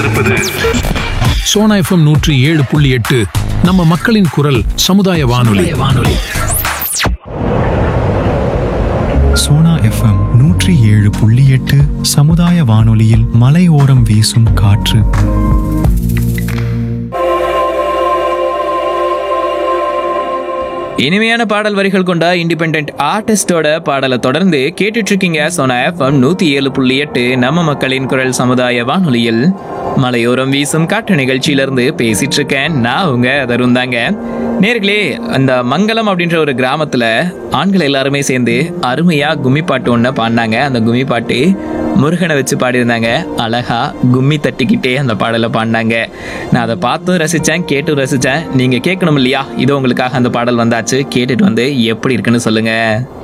கொண்டிருப்பது சோனா எஃப்எம் நூற்றி ஏழு புள்ளி எட்டு நம்ம மக்களின் குரல் சமுதாய வானொலி வானொலி சோனா எஃப்எம் நூற்றி ஏழு புள்ளி எட்டு சமுதாய வானொலியில் மலையோரம் வீசும் காற்று இனிமையான பாடல் வரிகள் கொண்ட இண்டிபெண்ட் ஆர்டிஸ்டோட பாடலை தொடர்ந்து கேட்டுட்டு இருக்கீங்க சோனா எஃப்எம் நூத்தி ஏழு புள்ளி எட்டு நம்ம மக்களின் குரல் சமுதாய வானொலியில் மலையோரம் வீசும் காற்று நிகழ்ச்சியிலிருந்து பேசிட்டு இருக்கேன் நான் உங்க தருண் தாங்க நேர்களே அந்த மங்கலம் அப்படின்ற ஒரு கிராமத்துல ஆண்கள் எல்லாருமே சேர்ந்து அருமையா கும்மி பாட்டு ஒன்று பாடினாங்க அந்த கும்மி பாட்டு முருகனை வச்சு பாடியிருந்தாங்க அழகா கும்மி தட்டிக்கிட்டே அந்த பாடலை பாடினாங்க நான் அதை பார்த்தும் ரசித்தேன் கேட்டும் ரசித்தேன் நீங்கள் கேட்கணும் இல்லையா இதோ உங்களுக்காக அந்த பாடல் வந்தாச்சு கேட்டுட்டு வந்து எப்படி இருக்குன்னு சொல்லுங்க